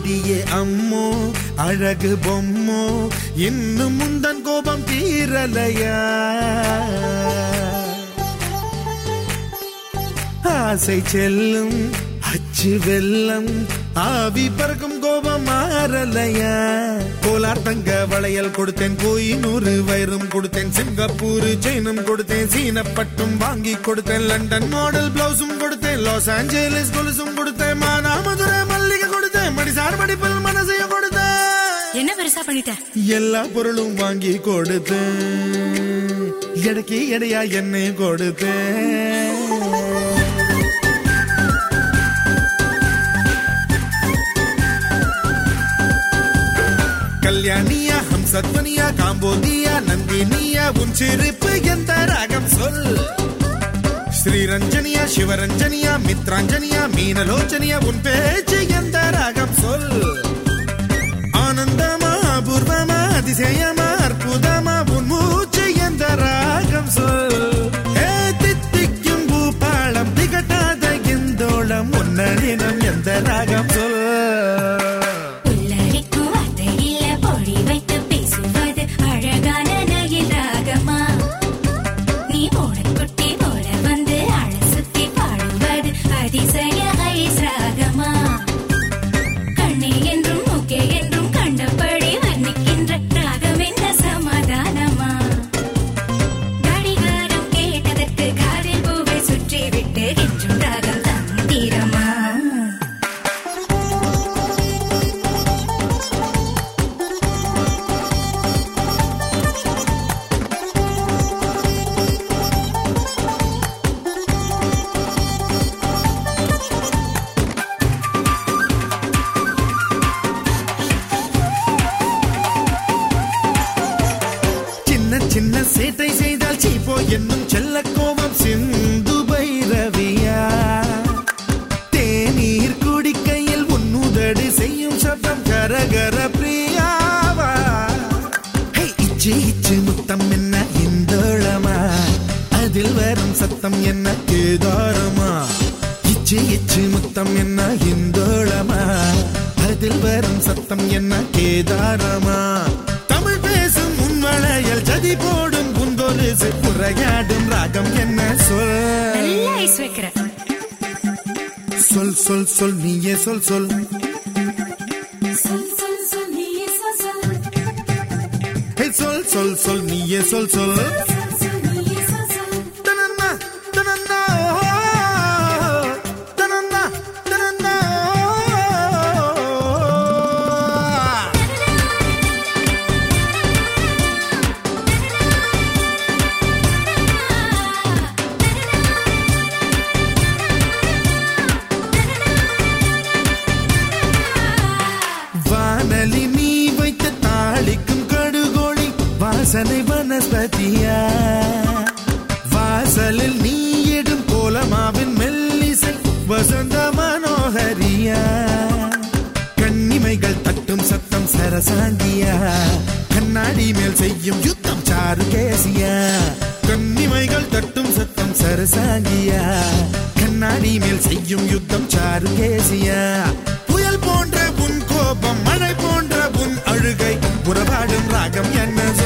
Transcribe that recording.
அடியே அம்மோ அழகு பொம்மோ இன்னும் முந்தன் கோபம் தீரலையா ஆசை செல்லும் அச்சு வெல்லம் ஆவி பறக்கும் கோபம் மாறலையா கோலார் தங்க வளையல் கொடுத்தேன் கோயினூறு வயிறும் கொடுத்தேன் சிங்கப்பூர் செயினும் கொடுத்தேன் சீனப்பட்டும் வாங்கி கொடுத்தேன் லண்டன் மாடல் பிளவுஸும் கொடுத்தேன் லாஸ் ஏஞ்சலிஸ் கொலுசும் கொடுத்தேன் மானாமதுரை மல்லிகை கொடுத்தேன் மடிசார் மடிப்பில் மனசையும் கொடுத்தேன் என்ன பெருசா பண்ணிட்ட எல்லா பொருளும் வாங்கி கொடுத்தேன் எடைக்கு எடையா என்னை கொடுத்தேன் கல்யாணியா ஹம்சத்வனியா காம்போதியா நந்தினியா உன் சிரிப்பு எந்த ராகம் சொல் ஸ்ரீரஞ்சனியா சிவரஞ்சனியா மித்ராஞ்சனியா மீனலோச்சனியா உன் பேச்சு எந்த ராகம் சொல் ஆனந்தமா அபூர்வமா அதிசயமா அற்புதமா உன் மூச்சு எந்த ராகம் சொல் ஏ தித்திக்கும் பூபாளம் திகட்டாத இந்தோளம் உன்னழினம் எந்த ராகம் சொல் புல்லரிக்கும் வார்த்தையில பொழி வைத்து பேசுவது அழகான நயில் ராகமா நீ ஓடக்குட்டி போல வந்து அழ சுத்தி பாடுவது அதிசய ஐஸ் ராகமா கண்ணே என்றும் மூக்கே என்றும் கண்டபடி வர்ணிக்கின்ற ராகம் என்ன சமாதானமா கடிகாரம் கேட்டதற்கு காதில் பூவை சுற்றி விட்டு என்றும் ராகம் தந்திரமா சின்ன சின்ன சேட்டை செய்தால் சீப்போ என்னும் செல்ல கோபம் சிந்து பைரவியா தேநீர் குடிக்கையில் உன்னுதடு செய்யும் சத்தம் கரகர பிரியாவா ஹே, இச்சு இச்சு முத்தம் என்ன இந்தோளமா அதில் வரும் சத்தம் என்ன கேதாரமா இச்சு இச்சு முத்தம் என்ன இந்தோளமா அதில் வரும் சத்தம் என்ன கேதாரமா தமிழ் பேசும் உன்வளையல் ஜதி போடும் குந்தொலிசு உரையாடும் ராகம் என்ன சொல் நல்லா ஐஸ் வைக்கிற சொல் சொல் சொல் நீயே சொல் சொல் சொல் சொல் சொல் நீயே சொல் சொல் ஹே, சொல் சொல் சொல் நீயே சொல் சொல் சொல் சொல் நீயே சொல் சொல் தனன்னா, தனன்னா, ஓ, தனன்னா, தனன்னா, ஓ. வானலி நீ வைத்த தாளிக்கும் கடுகோழி வாசனை வனஸ்பதியா வாசலில் நீ இடும் கோலமாவின் மெல்லிசை வசந்த மனோகரியா கண்ணிமைகள் தட்டும் சத்தம் சரசாந்தியா கண்ணாடி மேல் செய்யும் யுத்தம் சாரு கேசியா கண்ணிமைகள் தட்டும் சத்தம் சரசாங்கியா கண்ணாடி மேல் செய்யும் யுத்தம் சாரு கேசியா புயல் போன்ற உன் கோபம் மழை போன்ற உன் அழுகை உறவாடும் ராகம் என்ன